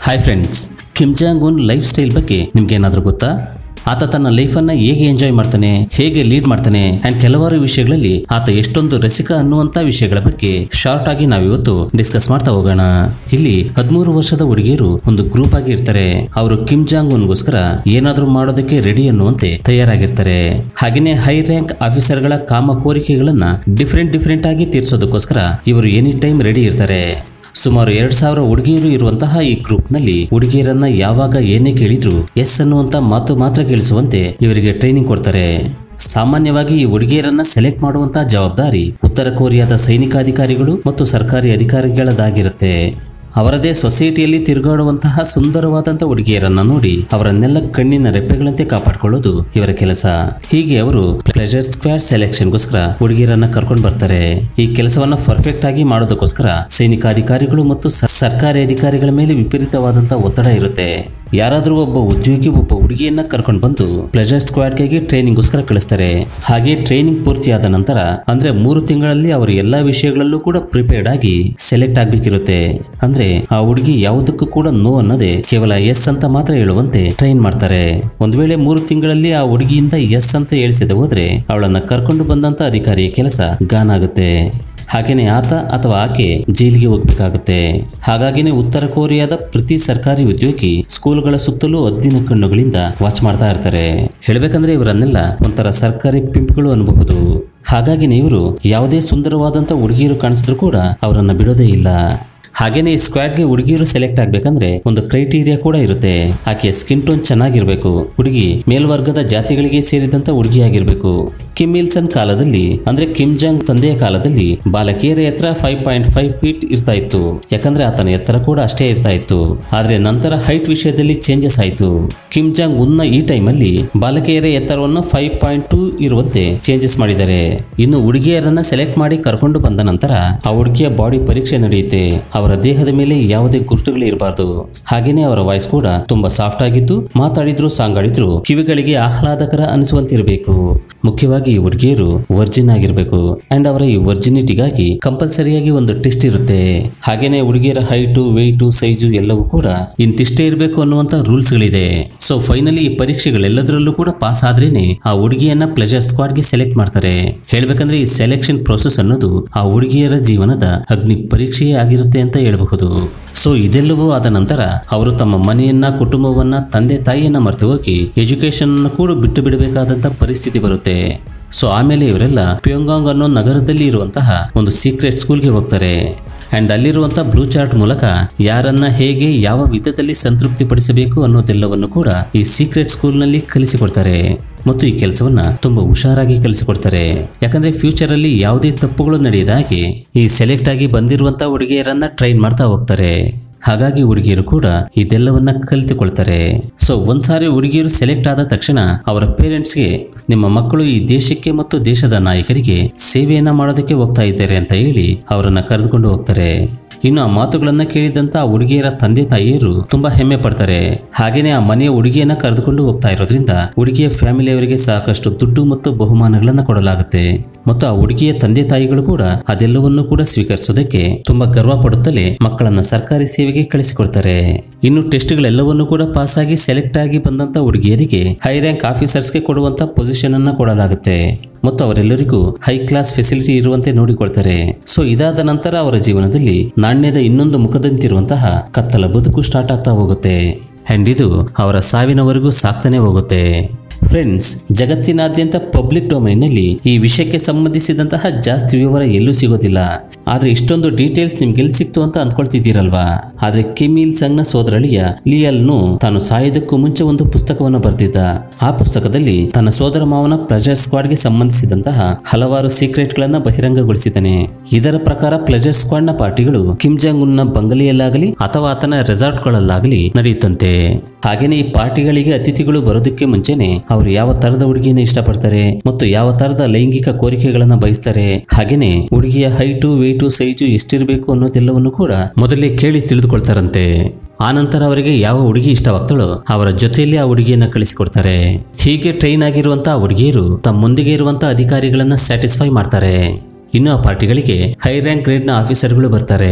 hi friends Kim Jong Un life style ಬಗ್ಗೆ ನಿಮ್ಗೆ ಏನಾದರೂ ಗೊತ್ತಾ ಆತ ತನ್ನ ಲೈಫನ್ನ ಹೇಗೆ ಎಂಜಾಯ್ ಮಾಡ್ತಾನೆ ಹೇಗೆ ಲೀಡ್ ಮಾಡ್ತಾನೆ ಅಂಡ್ ಕೆಲವಾರು ವಿಷಯಗಳಲ್ಲಿ ಆತ ಎಷ್ಟೊಂದು ರಸಿಕ ಅನ್ನುವಂತ ವಿಷಯಗಳ ಬಗ್ಗೆ ಶಾರ್ಟ್ ಆಗಿ ನಾವಿವತ್ತು ಡಿಸ್ಕಸ್ ಮಾಡ್ತಾ ಹೋಗೋಣ ಇಲ್ಲಿ ಹದಿಮೂರು ವರ್ಷದ ಹುಡುಗಿಯರು ಒಂದು ಗ್ರೂಪ್ ಆಗಿ ಇರ್ತಾರೆ ಅವರು ಕಿಮ್ ಜಾಂಗ್ ಉನ್ಗೋಸ್ಕರ ಏನಾದ್ರೂ ಮಾಡೋದಕ್ಕೆ ರೆಡಿ ಅನ್ನುವಂತೆ ತಯಾರಾಗಿರ್ತಾರೆ ಹಾಗೇನೆ ಹೈ ರ್ಯಾಂಕ್ ಆಫೀಸರ್ಗಳ ಕಾಮ ಕೋರಿಕೆಗಳನ್ನ ಡಿಫ್ರೆಂಟ್ ಡಿಫ್ರೆಂಟ್ ಆಗಿ ತೀರ್ಸೋದಕ್ಕೋಸ್ಕರ ಇವರು ಎನಿ ಟೈಮ್ ರೆಡಿ ಇರ್ತಾರೆ ಸುಮಾರು ಎರಡ್ ಸಾವಿರ ಹುಡುಗಿಯರು ಇರುವಂತಹ ಈ ಗ್ರೂಪ್ ನಲ್ಲಿ ಹುಡುಗಿಯರನ್ನ ಯಾವಾಗ ಏನೇ ಕೇಳಿದ್ರು ಎಸ್ ಅನ್ನುವಂತ ಮಾತು ಮಾತ್ರ ಕೇಳಿಸುವಂತೆ ಇವರಿಗೆ ಟ್ರೈನಿಂಗ್ ಕೊಡ್ತಾರೆ ಸಾಮಾನ್ಯವಾಗಿ ಈ ಹುಡುಗಿಯರನ್ನ ಸೆಲೆಕ್ಟ್ ಮಾಡುವಂತಹ ಜವಾಬ್ದಾರಿ ಉತ್ತರ ಕೊರಿಯಾದ ಸೈನಿಕಾಧಿಕಾರಿಗಳು ಮತ್ತು ಸರ್ಕಾರಿ ಅಧಿಕಾರಿಗಳದಾಗಿರುತ್ತೆ ಅವರದೇ ಸೊಸೈಟಿಯಲ್ಲಿ ತಿರುಗಾಡುವಂತಹ ಸುಂದರವಾದಂಥ ಹುಡುಗಿಯರನ್ನ ನೋಡಿ ಅವರನ್ನೆಲ್ಲ ಕಣ್ಣಿನ ರೆಪ್ಪೆಗಳಂತೆ ಕಾಪಾಡಿಕೊಳ್ಳೋದು ಇವರ ಕೆಲಸ ಹೀಗೆ ಅವರು ಪ್ಲೆಜರ್ ಸ್ಕ್ವೇರ್ ಸೆಲೆಕ್ಷನ್ಗೋಸ್ಕರ ಹುಡುಗಿಯರನ್ನ ಕರ್ಕೊಂಡು ಬರ್ತಾರೆ ಈ ಕೆಲಸವನ್ನ ಪರ್ಫೆಕ್ಟ್ ಆಗಿ ಮಾಡೋದಕ್ಕೋಸ್ಕರ ಸೈನಿಕಾಧಿಕಾರಿಗಳು ಮತ್ತು ಸ- ಸರ್ಕಾರಿ ಅಧಿಕಾರಿಗಳ ಮೇಲೆ ವಿಪರೀತವಾದಂತಹ ಒತ್ತಡ ಇರುತ್ತೆ ಯಾರಾದರೂ ಒಬ್ಬ ಉದ್ಯೋಗಿ ಒಬ್ಬ ಹುಡುಗಿಯನ್ನ ಕರ್ಕೊಂಡು ಬಂದು ಪ್ಲೆಜರ್ ಸ್ಕ್ವಾಡ್ಗೆ ಟ್ರೈನಿಂಗ್ಗೋಸ್ಕರ ಕಳಿಸ್ತಾರೆ ಹಾಗೆ ಟ್ರೈನಿಂಗ್ ಪೂರ್ತಿಯಾದ ನಂತರ ಅಂದ್ರೆ ಮೂರು ತಿಂಗಳಲ್ಲಿ ಅವರು ಎಲ್ಲಾ ವಿಷಯಗಳಲ್ಲೂ ಕೂಡ ಪ್ರಿಪೇರ್ಡ್ ಆಗಿ ಸೆಲೆಕ್ಟ್ ಆಗ್ಬೇಕಿರುತ್ತೆ ಅಂದ್ರೆ ಆ ಹುಡುಗಿ ಯಾವುದಕ್ಕೂ ಕೂಡ ನೋ ಅನ್ನೋದೇ ಕೇವಲ ಎಸ್ ಅಂತ ಮಾತ್ರ ಹೇಳುವಂತೆ ಟ್ರೈನ್ ಮಾಡ್ತಾರೆ ಒಂದ್ ವೇಳೆ ಮೂರು ತಿಂಗಳಲ್ಲಿ ಆ ಹುಡುಗಿಯಿಂದ ಎಸ್ ಅಂತ ಹೇಳಿಸದೆ ಹೋದ್ರೆ ಅವಳನ್ನ ಕರ್ಕೊಂಡು ಬಂದಂತ ಅಧಿಕಾರಿಯ ಕೆಲಸ ಗಾನ್ ಆಗುತ್ತೆ ಹಾಗೇನೆ ಆತ ಅಥವಾ ಆಕೆ ಜೈಲಿಗೆ ಹೋಗ್ಬೇಕಾಗುತ್ತೆ ಹಾಗಾಗಿನೇ ಉತ್ತರ ಕೊರಿಯಾದ ಪ್ರತಿ ಸರ್ಕಾರಿ ಉದ್ಯೋಗಿ ಸ್ಕೂಲ್ಗಳ ಸುತ್ತಲೂ ಹದ್ದಿನ ಕಣ್ಣುಗಳಿಂದ ವಾಚ್ ಮಾಡ್ತಾ ಇರ್ತಾರೆ ಹೇಳ್ಬೇಕಂದ್ರೆ ಇವರನ್ನೆಲ್ಲ ಒಂಥರ ಸರ್ಕಾರಿ ಪಿಂಪ್ಗಳು ಅನ್ಬಹುದು ಹಾಗಾಗಿನೇ ಇವರು ಯಾವುದೇ ಸುಂದರವಾದಂತ ಹುಡುಗಿಯರು ಕಾಣಿಸಿದ್ರು ಕೂಡ ಅವರನ್ನ ಬಿಡೋದೇ ಇಲ್ಲ ಹಾಗೇನೆ ಈ ಸ್ಕ್ವಾಡ್ಗೆ ಹುಡುಗಿಯರು ಸೆಲೆಕ್ಟ್ ಆಗ್ಬೇಕಂದ್ರೆ ಒಂದು ಕ್ರೈಟೀರಿಯಾ ಕೂಡ ಇರುತ್ತೆ ಆಕೆಯ ಸ್ಕಿನ್ ಟೋನ್ ಚೆನ್ನಾಗಿರ್ಬೇಕು ಹುಡುಗಿ ಮೇಲ್ವರ್ಗದ ಜಾತಿಗಳಿಗೆ ಸೇರಿದಂತ ಹುಡುಗಿಯಾಗಿರ್ಬೇಕು ಕಿಮ್ ಇಲ್ಸನ್ ಕಾಲದಲ್ಲಿ ಅಂದ್ರೆ ಕಿಮ್ ಜಾಂಗ್ ತಂದೆಯ ಕಾಲದಲ್ಲಿ ಬಾಲಕಿಯರ ಎತ್ತರ ಫೈವ್ ಪಾಯಿಂಟ್ ಫೈವ್ ಫೀಟ್ ಇರ್ತಾ ಇತ್ತು ಯಾಕಂದ್ರೆ ಆತನ ಎತ್ತರ ಕೂಡ ಅಷ್ಟೇ ಇರ್ತಾ ಇತ್ತು ಆದ್ರೆ ನಂತರ ಹೈಟ್ ವಿಷಯದಲ್ಲಿ ಚೇಂಜಸ್ ಆಯ್ತು ಕಿಮ್ ಜಾಂಗ್ ಉನ್ನ ಈ ಟೈಮಲ್ಲಿ ಬಾಲಕಿಯರ ಎತ್ತರವನ್ನು ಫೈವ್ ಪಾಯಿಂಟ್ ಟೂ ಇರುವಂತೆ ಚೇಂಜಸ್ ಮಾಡಿದ್ದಾರೆ ಇನ್ನು ಹುಡುಗಿಯರನ್ನ ಸೆಲೆಕ್ಟ್ ಮಾಡಿ ಕರ್ಕೊಂಡು ಬಂದ ನಂತರ ಆ ಹುಡುಗಿಯ ಬಾಡಿ ಪರೀಕ್ಷೆ ನಡೆಯುತ್ತೆ ಅವರ ದೇಹದ ಮೇಲೆ ಯಾವುದೇ ಗುರುತುಗಳು ಇರಬಾರ್ದು ಹಾಗೇನೆ ಅವರ ವಾಯ್ಸ್ ಕೂಡ ತುಂಬಾ ಸಾಫ್ಟ್ ಆಗಿದ್ದು ಮಾತಾಡಿದ್ರು ಸಾಂಗ್ ಆಡಿದ್ರು ಕಿವಿಗಳಿಗೆ ಆಹ್ಲಾದಕರ ಅನಿಸುವಂತಿರಬೇಕು ಮುಖ್ಯವಾಗಿ ಈ ಹುಡುಗಿಯರು ವರ್ಜಿನ್ ಆಗಿರ್ಬೇಕು ಅಂಡ್ ಅವರ ಈ ವರ್ಜಿನಿಟಿಗಾಗಿ ಕಂಪಲ್ಸರಿಯಾಗಿ ಒಂದು ಟೆಸ್ಟ್ ಇರುತ್ತೆ ಹಾಗೇನೆ ಹುಡುಗಿಯರ ಹೈಟು ವೆಯ್ಟು ಸೈಜು ಎಲ್ಲವೂ ಕೂಡ ಇಂತಿಷ್ಟೇ ಇರಬೇಕು ಅನ್ನುವಂತ ರೂಲ್ಸ್ ಗಳಿದೆ ಸೊ ಫೈನಲಿ ಈ ಪರೀಕ್ಷೆಗಳೆಲ್ಲದರಲ್ಲೂ ಕೂಡ ಪಾಸ್ ಆದ್ರೇನೆ ಆ ಹುಡುಗಿಯನ್ನ ಪ್ಲೆಜರ್ ಸ್ಕ್ವಾಡ್ಗೆ ಸೆಲೆಕ್ಟ್ ಮಾಡ್ತಾರೆ ಹೇಳ್ಬೇಕಂದ್ರೆ ಈ ಸೆಲೆಕ್ಷನ್ ಪ್ರೋಸೆಸ್ ಅನ್ನೋದು ಆ ಹುಡುಗಿಯರ ಜೀವನದ ಅಗ್ನಿ ಪರೀಕ್ಷೆಯೇ ಆಗಿರುತ್ತೆ ಅಂತ ಹೇಳಬಹುದು ಸೊ ಇದೆಲ್ಲವೂ ಆದ ನಂತರ ಅವರು ತಮ್ಮ ಮನೆಯನ್ನ ಕುಟುಂಬವನ್ನ ತಂದೆ ತಾಯಿಯನ್ನ ಮರೆತು ಹೋಗಿ ಎಜುಕೇಶನ್ ಅನ್ನು ಕೂಡ ಬಿಟ್ಟು ಬಿಡಬೇಕಾದಂತ ಪರಿಸ್ಥಿತಿ ಬರುತ್ತೆ ಸೊ ಆಮೇಲೆ ಇವರೆಲ್ಲ ಪ್ಯೋಂಗಾಂಗ್ ಅನ್ನೋ ನಗರದಲ್ಲಿ ಇರುವಂತಹ ಒಂದು ಸೀಕ್ರೆಟ್ ಸ್ಕೂಲ್ಗೆ ಹೋಗ್ತಾರೆ ಅಂಡ್ ಅಲ್ಲಿರುವಂತಹ ಬ್ಲೂ ಚಾರ್ಟ್ ಮೂಲಕ ಯಾರನ್ನ ಹೇಗೆ ಯಾವ ವಿಧದಲ್ಲಿ ಸಂತೃಪ್ತಿ ಪಡಿಸಬೇಕು ಅನ್ನೋದೆಲ್ಲವನ್ನು ಕೂಡ ಈ ಸೀಕ್ರೆಟ್ ಸ್ಕೂಲ್ನಲ್ಲಿ ಕಲಿಸಿಕೊಡ್ತಾರೆ ಮತ್ತು ಈ ಕೆಲಸವನ್ನ ತುಂಬಾ ಹುಷಾರಾಗಿ ಕಲಿಸಿಕೊಡ್ತಾರೆ ಯಾಕಂದ್ರೆ ಫ್ಯೂಚರ್ ಅಲ್ಲಿ ಯಾವುದೇ ತಪ್ಪುಗಳು ನಡೆಯದ ಹಾಗೆ ಈ ಸೆಲೆಕ್ಟ್ ಆಗಿ ಬಂದಿರುವಂತಹ ಹುಡುಗಿಯರನ್ನ ಟ್ರೈನ್ ಮಾಡ್ತಾ ಹೋಗ್ತಾರೆ ಹಾಗಾಗಿ ಹುಡುಗಿಯರು ಕೂಡ ಇದೆಲ್ಲವನ್ನ ಕಲಿತುಕೊಳ್ತಾರೆ ಸೊ ಒಂದ್ಸಾರಿ ಹುಡುಗಿಯರು ಸೆಲೆಕ್ಟ್ ಆದ ತಕ್ಷಣ ಅವರ ಪೇರೆಂಟ್ಸ್ಗೆ ನಿಮ್ಮ ಮಕ್ಕಳು ಈ ದೇಶಕ್ಕೆ ಮತ್ತು ದೇಶದ ನಾಯಕರಿಗೆ ಸೇವೆಯನ್ನ ಮಾಡೋದಕ್ಕೆ ಹೋಗ್ತಾ ಇದ್ದಾರೆ ಅಂತ ಹೇಳಿ ಅವರನ್ನ ಕರೆದುಕೊಂಡು ಹೋಗ್ತಾರೆ ಇನ್ನು ಆ ಮಾತುಗಳನ್ನ ಕೇಳಿದಂತ ಆ ಹುಡುಗಿಯರ ತಂದೆ ತಾಯಿಯರು ತುಂಬಾ ಹೆಮ್ಮೆ ಪಡ್ತಾರೆ ಹಾಗೇನೆ ಆ ಮನೆಯ ಹುಡುಗಿಯನ್ನ ಕರೆದುಕೊಂಡು ಹೋಗ್ತಾ ಇರೋದ್ರಿಂದ ಹುಡುಗಿಯ ಫ್ಯಾಮಿಲಿಯವರಿಗೆ ಸಾಕಷ್ಟು ದುಡ್ಡು ಮತ್ತು ಬಹುಮಾನಗಳನ್ನ ಕೊಡಲಾಗುತ್ತೆ ಮತ್ತು ಆ ಹುಡುಗಿಯ ತಂದೆ ತಾಯಿಗಳು ಕೂಡ ಅದೆಲ್ಲವನ್ನೂ ಕೂಡ ಸ್ವೀಕರಿಸೋದಕ್ಕೆ ತುಂಬಾ ಗರ್ವ ಪಡುತ್ತಲೇ ಮಕ್ಕಳನ್ನ ಸರ್ಕಾರಿ ಸೇವೆಗೆ ಕಳಿಸಿಕೊಡ್ತಾರೆ ಇನ್ನು ಟೆಸ್ಟ್ಗಳೆಲ್ಲವನ್ನೂ ಕೂಡ ಪಾಸ್ ಆಗಿ ಸೆಲೆಕ್ಟ್ ಆಗಿ ಬಂದಂತ ಹುಡುಗಿಯರಿಗೆ ಹೈ ರ್ಯಾಂಕ್ ಆಫೀಸರ್ಸ್ಗೆ ಕೊಡುವಂತ ಪೊಸಿಷನ್ ಅನ್ನ ಕೊಡಲಾಗುತ್ತೆ ಮತ್ತು ಅವರೆಲ್ಲರಿಗೂ ಹೈ ಕ್ಲಾಸ್ ಫೆಸಿಲಿಟಿ ಇರುವಂತೆ ನೋಡಿಕೊಳ್ತಾರೆ ಸೊ ಇದಾದ ನಂತರ ಅವರ ಜೀವನದಲ್ಲಿ ನಾಣ್ಯದ ಇನ್ನೊಂದು ಮುಖದಂತಿರುವಂತಹ ಕತ್ತಲ ಬದುಕು ಸ್ಟಾರ್ಟ್ ಆಗ್ತಾ ಹೋಗುತ್ತೆ ಅಂಡ್ ಇದು ಅವರ ಸಾವಿನವರೆಗೂ ಸಾಕ್ತಾನೆ ಹೋಗುತ್ತೆ ಫ್ರೆಂಡ್ಸ್ ಜಗತ್ತಿನಾದ್ಯಂತ ಪಬ್ಲಿಕ್ ಡೊಮೈನ್ನಲ್ಲಿ ಈ ವಿಷಯಕ್ಕೆ ಸಂಬಂಧಿಸಿದಂತಹ ಜಾಸ್ತಿ ವಿವರ ಎಲ್ಲೂ ಸಿಗೋದಿಲ್ಲ ಆದ್ರೆ ಇಷ್ಟೊಂದು ಡೀಟೇಲ್ಸ್ ನಿಮ್ಗೆ ಎಲ್ಲಿ ಸಿಕ್ತು ಅಂತ ಅಂದ್ಕೊಳ್ತಿದ್ದೀರಲ್ವಾ ಆದ್ರೆ ಕಿಮಿಲ್ ಸಂಗ್ನ ಸೋದರಳಿಯ ಲಿಯಲ್ನು ತಾನು ಸಾಯೋದಕ್ಕೂ ಮುಂಚೆ ಒಂದು ಪುಸ್ತಕವನ್ನು ಬರೆದಿದ್ದ ಆ ಪುಸ್ತಕದಲ್ಲಿ ತನ್ನ ಸೋದರ ಮಾವನ ಪ್ಲೆಜರ್ ಸ್ಕ್ವಾಡ್ಗೆ ಸಂಬಂಧಿಸಿದಂತಹ ಹಲವಾರು ಸೀಕ್ರೆಟ್ಗಳನ್ನ ಬಹಿರಂಗಗೊಳಿಸಿದ್ದಾನೆ ಇದರ ಪ್ರಕಾರ ಪ್ಲೆಜರ್ ಸ್ಕ್ವಾಡ್ನ ಪಾರ್ಟಿಗಳು ಕಿಮ್ ಜಾಂಗ್ ಉನ್ನ ಬಂಗಲೆಯಲ್ಲಾಗಲಿ ಅಥವಾ ಆತನ ರೆಸಾರ್ಟ್ಗಳಲ್ಲಾಗಲಿ ನಡೆಯುತ್ತಂತೆ ಹಾಗೇನೆ ಈ ಪಾರ್ಟಿಗಳಿಗೆ ಅತಿಥಿಗಳು ಬರೋದಕ್ಕೆ ಮುಂಚೆನೆ ಅವರು ಯಾವ ತರದ ಹುಡುಗಿಯನ್ನ ಇಷ್ಟಪಡ್ತಾರೆ ಮತ್ತು ಯಾವ ತರದ ಲೈಂಗಿಕ ಕೋರಿಕೆಗಳನ್ನ ಬಯಸ್ತಾರೆ ಹಾಗೇನೆ ಹುಡುಗಿಯ ಹೈಟು ವೆಯ್ಟು ಸೈಜು ಎಷ್ಟಿರಬೇಕು ಅನ್ನೋದೆಲ್ಲವನ್ನು ಕೂಡ ಮೊದಲೇ ಕೇಳಿ ತಿಳಿದುಕೊಳ್ತಾರಂತೆ ಆನಂತರ ಅವರಿಗೆ ಯಾವ ಹುಡುಗಿ ಇಷ್ಟವಾಗ್ತಾಳೋ ಅವರ ಜೊತೆಯಲ್ಲಿ ಆ ಹುಡುಗಿಯನ್ನ ಕಳಿಸಿಕೊಡ್ತಾರೆ ಹೀಗೆ ಟ್ರೈನ್ ಆಗಿರುವಂತಹ ಹುಡುಗಿಯರು ತಮ್ಮ ಮುಂದಿಗೆ ಇರುವಂತಹ ಅಧಿಕಾರಿಗಳನ್ನ ಸ್ಯಾಟಿಸ್ಫೈ ಮಾಡ್ತಾರೆ ಇನ್ನು ಆ ಪಾರ್ಟಿಗಳಿಗೆ ಹೈ ರ್ಯಾಂಕ್ ಗ್ರೇಡ್ನ ಆಫೀಸರ್ಗಳು ಬರ್ತಾರೆ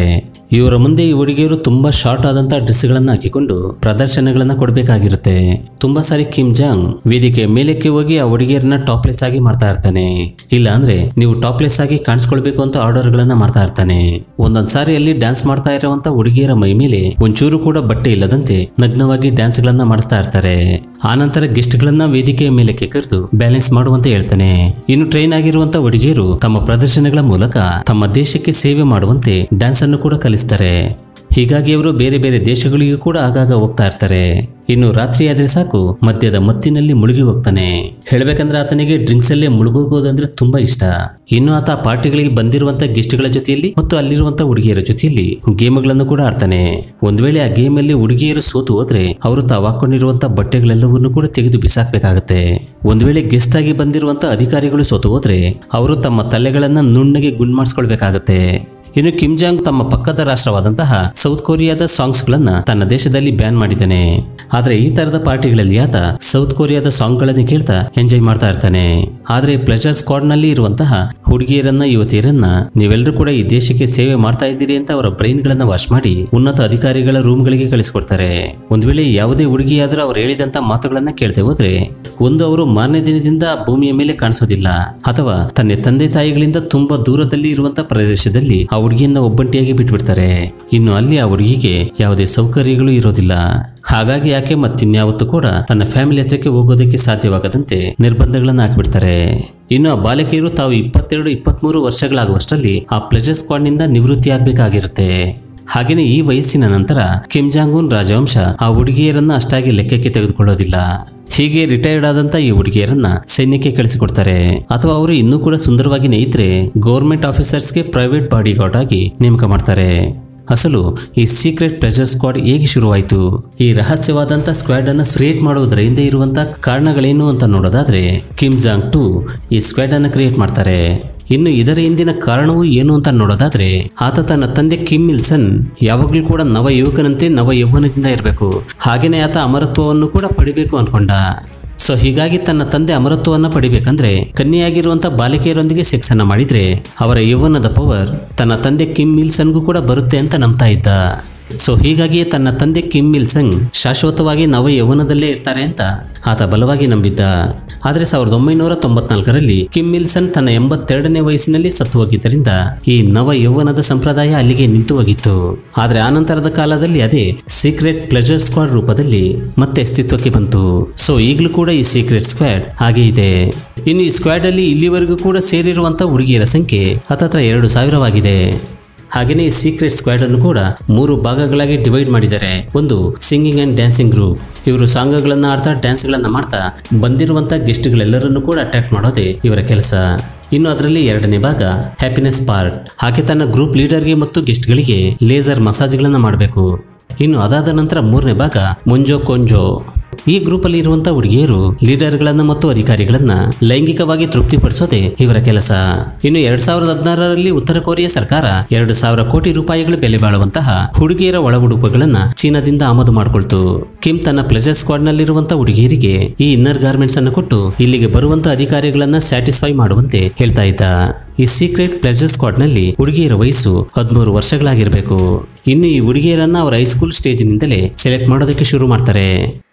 ಇವರ ಮುಂದೆ ಈ ಹುಡುಗಿಯರು ತುಂಬಾ ಶಾರ್ಟ್ ಆದಂತ ಡ್ರೆಸ್ಗಳನ್ನ ಹಾಕಿಕೊಂಡು ಪ್ರದರ್ಶನಗಳನ್ನ ಕೊಡಬೇಕಾಗಿರುತ್ತೆ ತುಂಬಾ ಸಾರಿ ಕಿಮ್ ಜಾಂಗ್ ವೇದಿಕೆ ಮೇಲಕ್ಕೆ ಹೋಗಿ ಆ ಹುಡುಗಿಯರನ್ನ ಟಾಪ್ಲೆಸ್ ಆಗಿ ಮಾಡ್ತಾ ಇರ್ತಾನೆ ಇಲ್ಲ ಅಂದ್ರೆ ನೀವು ಟಾಪ್ಲೆಸ್ ಆಗಿ ಕಾಣಿಸ್ಕೊಳ್ಬೇಕು ಅಂತ ಆರ್ಡರ್ ಗಳನ್ನ ಮಾಡ್ತಾ ಇರ್ತಾನೆ ಒಂದೊಂದ್ ಸಾರಿ ಅಲ್ಲಿ ಡ್ಯಾನ್ಸ್ ಮಾಡ್ತಾ ಇರುವಂತ ಹುಡುಗಿಯರ ಮೈ ಮೇಲೆ ಒಂಚೂರು ಕೂಡ ಬಟ್ಟೆ ಇಲ್ಲದಂತೆ ನಗ್ನವಾಗಿ ಡ್ಯಾನ್ಸ್ ಗಳನ್ನ ಮಾಡಿಸ್ತಾ ಇರ್ತಾರೆ ಆನಂತರ ಗೆಸ್ಟ್ ಗಳನ್ನ ವೇದಿಕೆಯ ಮೇಲಕ್ಕೆ ಕರೆದು ಬ್ಯಾಲೆನ್ಸ್ ಮಾಡುವಂತೆ ಹೇಳ್ತಾನೆ ಇನ್ನು ಟ್ರೈನ್ ಆಗಿರುವಂತ ಹುಡುಗಿಯರು ತಮ್ಮ ಪ್ರದರ್ಶನಗಳ ಮೂಲಕ ತಮ್ಮ ದೇಶಕ್ಕೆ ಸೇವೆ ಮಾಡುವಂತೆ ಡ್ಯಾನ್ಸ್ ಅನ್ನು ಕೂಡ ಕಲಿಸ್ತಾರೆ ಹೀಗಾಗಿ ಅವರು ಬೇರೆ ಬೇರೆ ದೇಶಗಳಿಗೂ ಕೂಡ ಆಗಾಗ ಹೋಗ್ತಾ ಇರ್ತಾರೆ ಇನ್ನು ರಾತ್ರಿ ಆದ್ರೆ ಸಾಕು ಮದ್ಯದ ಮತ್ತಿನಲ್ಲಿ ಮುಳುಗಿ ಹೋಗ್ತಾನೆ ಹೇಳ್ಬೇಕಂದ್ರೆ ಆತನಿಗೆ ಡ್ರಿಂಕ್ಸ್ ಅಲ್ಲೇ ಮುಳುಗೋಗೋದಂದ್ರೆ ತುಂಬಾ ಇಷ್ಟ ಇನ್ನು ಆತ ಆ ಪಾರ್ಟಿಗಳಿಗೆ ಬಂದಿರುವಂತ ಗೆಸ್ಟ್ಗಳ ಜೊತೆಯಲ್ಲಿ ಮತ್ತು ಅಲ್ಲಿರುವಂತ ಹುಡುಗಿಯರ ಜೊತೆಯಲ್ಲಿ ಗೇಮ್ಗಳನ್ನು ಕೂಡ ಆಡ್ತಾನೆ ಒಂದ್ ವೇಳೆ ಆ ಗೇಮ್ ಅಲ್ಲಿ ಹುಡುಗಿಯರು ಸೋತು ಹೋದ್ರೆ ಅವರು ತಾವು ಹಾಕೊಂಡಿರುವಂತ ಬಟ್ಟೆಗಳೆಲ್ಲವನ್ನೂ ಕೂಡ ತೆಗೆದು ಬಿಸಾಕ್ಬೇಕಾಗತ್ತೆ ಒಂದ್ ವೇಳೆ ಗೆಸ್ಟ್ ಆಗಿ ಬಂದಿರುವಂತ ಅಧಿಕಾರಿಗಳು ಸೋತು ಹೋದ್ರೆ ಅವರು ತಮ್ಮ ತಲೆಗಳನ್ನ ನುಣ್ಣಗೆ ಗುಂಡ್ ಮಾಡಿಸ್ಕೊಳ್ಬೇಕಾಗತ್ತೆ ಇನ್ನು ಕಿಮ್ ಜಾಂಗ್ ತಮ್ಮ ಪಕ್ಕದ ರಾಷ್ಟ್ರವಾದಂತಹ ಸೌತ್ ಕೊರಿಯಾದ ಸಾಂಗ್ಸ್ ಗಳನ್ನ ತನ್ನ ದೇಶದಲ್ಲಿ ಬ್ಯಾನ್ ಮಾಡಿದ್ದಾನೆ ಆದ್ರೆ ಈ ತರದ ಪಾರ್ಟಿಗಳಲ್ಲಿ ಆತ ಸೌತ್ ಕೊರಿಯಾದ ಸಾಂಗ್ ಗಳನ್ನ ಕೇಳ್ತಾ ಎಂಜಾಯ್ ಮಾಡ್ತಾ ಇರ್ತಾನೆ ಆದ್ರೆ ಪ್ಲೆಜರ್ ಸ್ಕ್ವಾಡ್ ನಲ್ಲಿ ಇರುವಂತಹ ಹುಡುಗಿಯರನ್ನ ಯುವತಿಯರನ್ನ ನೀವೆಲ್ಲರೂ ಕೂಡ ಈ ದೇಶಕ್ಕೆ ಸೇವೆ ಮಾಡ್ತಾ ಇದ್ದೀರಿ ಅಂತ ಅವರ ಬ್ರೈನ್ ಗಳನ್ನ ವಾಶ್ ಮಾಡಿ ಉನ್ನತ ಅಧಿಕಾರಿಗಳ ರೂಮ್ ಗಳಿಗೆ ಕಳಿಸ್ಕೊಡ್ತಾರೆ ಒಂದ್ ವೇಳೆ ಯಾವುದೇ ಹುಡುಗಿಯಾದ್ರೂ ಅವ್ರು ಹೇಳಿದಂತ ಮಾತುಗಳನ್ನ ಕೇಳ್ತೆ ಹೋದ್ರೆ ಒಂದು ಅವರು ಮಾರನೇ ದಿನದಿಂದ ಭೂಮಿಯ ಮೇಲೆ ಕಾಣಿಸೋದಿಲ್ಲ ಅಥವಾ ತನ್ನ ತಂದೆ ತಾಯಿಗಳಿಂದ ತುಂಬಾ ದೂರದಲ್ಲಿ ಇರುವಂತ ಪ್ರದೇಶದಲ್ಲಿ ಆ ಹುಡುಗಿಯನ್ನ ಒಬ್ಬಂಟಿಯಾಗಿ ಬಿಟ್ಬಿಡ್ತಾರೆ ಇನ್ನು ಅಲ್ಲಿ ಆ ಹುಡುಗಿಗೆ ಯಾವುದೇ ಸೌಕರ್ಯಗಳು ಇರೋದಿಲ್ಲ ಹಾಗಾಗಿ ಆಕೆ ಮತ್ತಿನ್ಯಾವತ್ತೂ ಕೂಡ ತನ್ನ ಫ್ಯಾಮಿಲಿ ಹತ್ರಕ್ಕೆ ಹೋಗೋದಕ್ಕೆ ಸಾಧ್ಯವಾಗದಂತೆ ನಿರ್ಬಂಧಗಳನ್ನ ಹಾಕ್ಬಿಡ್ತಾರೆ ಇನ್ನು ಆ ಬಾಲಕಿಯರು ತಾವು ಇಪ್ಪತ್ತೆರಡು ಇಪ್ಪತ್ಮೂರು ವರ್ಷಗಳಾಗುವಷ್ಟರಲ್ಲಿ ಆ ಪ್ಲೆಜರ್ ಸ್ಕ್ವಾಡ್ನಿಂದ ನಿವೃತ್ತಿ ಆಗ್ಬೇಕಾಗಿರುತ್ತೆ ಹಾಗೇನೆ ಈ ವಯಸ್ಸಿನ ನಂತರ ಕಿಮ್ ಜಾಂಗ್ ಉನ್ ರಾಜವಂಶ ಆ ಹುಡುಗಿಯರನ್ನ ಅಷ್ಟಾಗಿ ಲೆಕ್ಕಕ್ಕೆ ತೆಗೆದುಕೊಳ್ಳೋದಿಲ್ಲ ಹೀಗೆ ರಿಟೈರ್ಡ್ ಆದಂತ ಈ ಹುಡುಗಿಯರನ್ನ ಸೈನ್ಯಕ್ಕೆ ಕಳಿಸಿಕೊಡ್ತಾರೆ ಅಥವಾ ಅವರು ಇನ್ನೂ ಕೂಡ ಸುಂದರವಾಗಿನೇ ಇದ್ರೆ ಗೌರ್ಮೆಂಟ್ ಆಫೀಸರ್ಸ್ಗೆ ಪ್ರೈವೇಟ್ ಬಾಡಿ ಗಾರ್ಡ್ ಆಗಿ ನೇಮಕ ಮಾಡ್ತಾರೆ ಅಸಲು ಈ ಸೀಕ್ರೆಟ್ ಪ್ಲೆಜರ್ ಸ್ಕ್ವಾಡ್ ಹೇಗೆ ಶುರುವಾಯಿತು ಈ ರಹಸ್ಯವಾದಂತ ಸ್ಕ್ವಾಡ್ ಅನ್ನ ಕ್ರಿಯೇಟ್ ಮಾಡುವುದರ ಹಿಂದೆ ಇರುವಂತ ಕಾರಣಗಳೇನು ಅಂತ ನೋಡೋದಾದ್ರೆ ಕಿಮ್ ಜಾಂಗ್ ಟು ಈ ಸ್ಕ್ವಾಡ್ ಅನ್ನ ಕ್ರಿಯೇಟ್ ಮಾಡ್ತಾರೆ ಇನ್ನು ಇದರ ಹಿಂದಿನ ಕಾರಣವು ಏನು ಅಂತ ನೋಡೋದಾದ್ರೆ ಆತ ತನ್ನ ತಂದೆ ಕಿಮ್ ಇಲ್ಸನ್ ಯಾವಾಗಲೂ ಕೂಡ ನವ ಯುವಕನಂತೆ ನವ ಯೌವನದಿಂದ ಇರಬೇಕು ಹಾಗೇನೆ ಆತ ಅಮರತ್ವವನ್ನು ಕೂಡ ಪಡಿಬೇಕು ಅನ್ಕೊಂಡ ಸೊ ಹೀಗಾಗಿ ತನ್ನ ತಂದೆ ಅಮರತ್ವವನ್ನು ಪಡಿಬೇಕಂದ್ರೆ ಕನ್ಯೆಯಾಗಿರುವಂತ ಬಾಲಿಕೆಯರೊಂದಿಗೆ ಸೆಕ್ಸ್ ಅನ್ನ ಮಾಡಿದ್ರೆ ಅವರ ಯೌವನದ ಪವರ್ ತನ್ನ ತಂದೆ ಕಿಮ್ ಇಲ್ಸನ್ಗೂ ಕೂಡ ಬರುತ್ತೆ ಅಂತ ನಂಬ್ತಾ ಇದ್ದ ಸೊ ಹೀಗಾಗಿಯೇ ತನ್ನ ತಂದೆ ಕಿಮ್ ಇಲ್ಸಂಗ್ ಶಾಶ್ವತವಾಗಿ ನವ ಯೌವನದಲ್ಲೇ ಇರ್ತಾರೆ ಅಂತ ಆತ ಬಲವಾಗಿ ನಂಬಿದ್ದ ಆದರೆ ಸಾವಿರದ ಒಂಬೈನೂರ ತೊಂಬತ್ನಾಲ್ಕರಲ್ಲಿ ಕಿಮ್ ಇಲ್ಸನ್ ತನ್ನ ಎಂಬತ್ತೆರಡನೇ ವಯಸ್ಸಿನಲ್ಲಿ ಸತ್ತು ಹೋಗಿದ್ದರಿಂದ ಈ ನವ ಯೌವನದ ಸಂಪ್ರದಾಯ ಅಲ್ಲಿಗೆ ನಿಂತು ಹೋಗಿತ್ತು ಆದರೆ ಆನಂತರದ ಕಾಲದಲ್ಲಿ ಅದೇ ಸೀಕ್ರೆಟ್ ಪ್ಲೆಜರ್ ಸ್ಕ್ವಾಡ್ ರೂಪದಲ್ಲಿ ಮತ್ತೆ ಅಸ್ತಿತ್ವಕ್ಕೆ ಬಂತು ಸೊ ಈಗಲೂ ಕೂಡ ಈ ಸೀಕ್ರೆಟ್ ಸ್ಕ್ವಾಡ್ ಹಾಗೆ ಇದೆ ಇನ್ನು ಈ ಸ್ಕ್ವಾಡ್ ಅಲ್ಲಿ ಇಲ್ಲಿವರೆಗೂ ಕೂಡ ಸೇರಿರುವಂತ ಹುಡುಗಿಯರ ಸಂಖ್ಯೆ ಹತ್ತತ್ರ ಎರಡು ಸಾವಿರವಾಗಿದೆ ಹಾಗೆಯೇ ಈ ಸೀಕ್ರೆಟ್ ಸ್ಕ್ವಾಡ್ ಅನ್ನು ಕೂಡ ಮೂರು ಭಾಗಗಳಾಗಿ ಡಿವೈಡ್ ಮಾಡಿದ್ದಾರೆ ಒಂದು ಸಿಂಗಿಂಗ್ ಅಂಡ್ ಡ್ಯಾನ್ಸಿಂಗ್ ಗ್ರೂಪ್ ಇವರು ಸಾಂಗ್ಗಳನ್ನ ಆಡ್ತಾ ಡ್ಯಾನ್ಸ್ಗಳನ್ನ ಮಾಡ್ತಾ ಬಂದಿರುವಂತ ಗೆಸ್ಟ್ಗಳೆಲ್ಲರನ್ನು ಕೂಡ ಅಟ್ರಾಕ್ಟ್ ಮಾಡೋದೇ ಇವರ ಕೆಲಸ ಇನ್ನು ಅದರಲ್ಲಿ ಎರಡನೇ ಭಾಗ ಹ್ಯಾಪಿನೆಸ್ ಪಾರ್ಟ್ ಹಾಗೆ ತನ್ನ ಗ್ರೂಪ್ ಲೀಡರ್ಗೆ ಮತ್ತು ಗೆಸ್ಟ್ಗಳಿಗೆ ಲೇಸರ್ ಮಸಾಜ್ಗಳನ್ನ ಮಾಡಬೇಕು ಇನ್ನು ಅದಾದ ನಂತರ ಮೂರನೇ ಭಾಗ ಮುಂಜೋ ಕೊಂಜೋ ಈ ಗ್ರೂಪ್ ಅಲ್ಲಿ ಇರುವಂತಹ ಹುಡುಗಿಯರು ಲೀಡರ್ಗಳನ್ನ ಮತ್ತು ಅಧಿಕಾರಿಗಳನ್ನ ಲೈಂಗಿಕವಾಗಿ ತೃಪ್ತಿಪಡಿಸೋದೇ ಇವರ ಕೆಲಸ ಇನ್ನು ಎರಡ್ ಸಾವಿರದ ಹದಿನಾರರಲ್ಲಿ ಉತ್ತರ ಕೊರಿಯಾ ಸರ್ಕಾರ ಎರಡು ಸಾವಿರ ಕೋಟಿ ರೂಪಾಯಿಗಳ ಬೆಲೆ ಬಾಳುವಂತಹ ಹುಡುಗಿಯರ ಒಳ ಉಡುಪುಗಳನ್ನ ಚೀನಾದಿಂದ ಆಮದು ಮಾಡಿಕೊಳ್ತು ಕಿಮ್ ತನ್ನ ಪ್ಲೆಜರ್ ಸ್ಕ್ವಾಡ್ ನಲ್ಲಿರುವಂತಹ ಹುಡುಗಿಯರಿಗೆ ಈ ಇನ್ನರ್ ಗಾರ್ಮೆಂಟ್ಸ್ ಅನ್ನು ಕೊಟ್ಟು ಇಲ್ಲಿಗೆ ಬರುವಂತ ಅಧಿಕಾರಿಗಳನ್ನ ಸ್ಯಾಟಿಸ್ಫೈ ಮಾಡುವಂತೆ ಹೇಳ್ತಾ ಇದ್ದ ಈ ಸೀಕ್ರೆಟ್ ಪ್ಲೆಜರ್ ಸ್ಕ್ವಾಡ್ ನಲ್ಲಿ ಹುಡುಗಿಯರ ವಯಸ್ಸು ಹದಿಮೂರು ವರ್ಷಗಳಾಗಿರ್ಬೇಕು ಇನ್ನು ಈ ಹುಡುಗಿಯರನ್ನ ಅವರ ಹೈಸ್ಕೂಲ್ ಸ್ಟೇಜಿನಿಂದಲೇ ಸೆಲೆಕ್ಟ್ ಮಾಡೋದಕ್ಕೆ ಶುರು ಮಾಡ್ತಾರೆ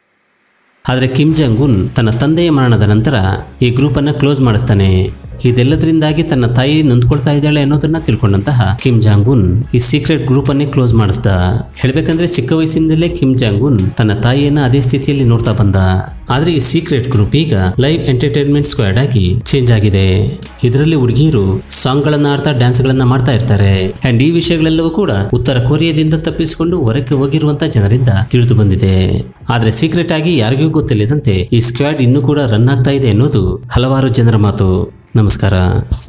ಆದರೆ ಕಿಮ್ ಜಾಂಗ್ ಉನ್ ತನ್ನ ತಂದೆಯ ಮರಣದ ನಂತರ ಈ ಗ್ರೂಪನ್ನು ಕ್ಲೋಸ್ ಮಾಡಿಸ್ತಾನೆ ಇದೆಲ್ಲದರಿಂದಾಗಿ ತನ್ನ ತಾಯಿ ನೊಂದ್ಕೊಳ್ತಾ ಇದ್ದಾಳೆ ಅನ್ನೋದನ್ನ ತಿಳ್ಕೊಂಡಂತಹ ಕಿಮ್ ಜಾಂಗ್ ಉನ್ ಈ ಸೀಕ್ರೆಟ್ ಗ್ರೂಪ್ ಅನ್ನೇ ಕ್ಲೋಸ್ ಮಾಡಿಸ್ದ ಹೇಳ್ಬೇಕಂದ್ರೆ ಚಿಕ್ಕ ವಯಸ್ಸಿನಿಂದಲೇ ಕಿಮ್ ಜಾಂಗ್ ಉನ್ ತನ್ನ ತಾಯಿಯನ್ನ ಅದೇ ಸ್ಥಿತಿಯಲ್ಲಿ ನೋಡ್ತಾ ಬಂದ ಆದ್ರೆ ಈ ಸೀಕ್ರೆಟ್ ಗ್ರೂಪ್ ಈಗ ಲೈವ್ ಎಂಟರ್ಟೈನ್ಮೆಂಟ್ ಸ್ಕ್ವಾಡ್ ಆಗಿ ಚೇಂಜ್ ಆಗಿದೆ ಇದರಲ್ಲಿ ಹುಡುಗಿಯರು ಸಾಂಗ್ ಗಳನ್ನ ಆಡ್ತಾ ಡ್ಯಾನ್ಸ್ ಗಳನ್ನ ಮಾಡ್ತಾ ಇರ್ತಾರೆ ಅಂಡ್ ಈ ವಿಷಯಗಳೆಲ್ಲವೂ ಕೂಡ ಉತ್ತರ ಕೊರಿಯಾದಿಂದ ತಪ್ಪಿಸಿಕೊಂಡು ಹೊರಕ್ಕೆ ಹೋಗಿರುವಂತ ಜನರಿಂದ ತಿಳಿದು ಬಂದಿದೆ ಆದ್ರೆ ಸೀಕ್ರೆಟ್ ಆಗಿ ಯಾರಿಗೂ ಗೊತ್ತಿಲ್ಲದಂತೆ ಈ ಸ್ಕ್ವಾಡ್ ಇನ್ನೂ ಕೂಡ ರನ್ ಆಗ್ತಾ ಇದೆ ಅನ್ನೋದು ಹಲವಾರು ಜನರ ಮಾತು ನಮಸ್ಕಾರ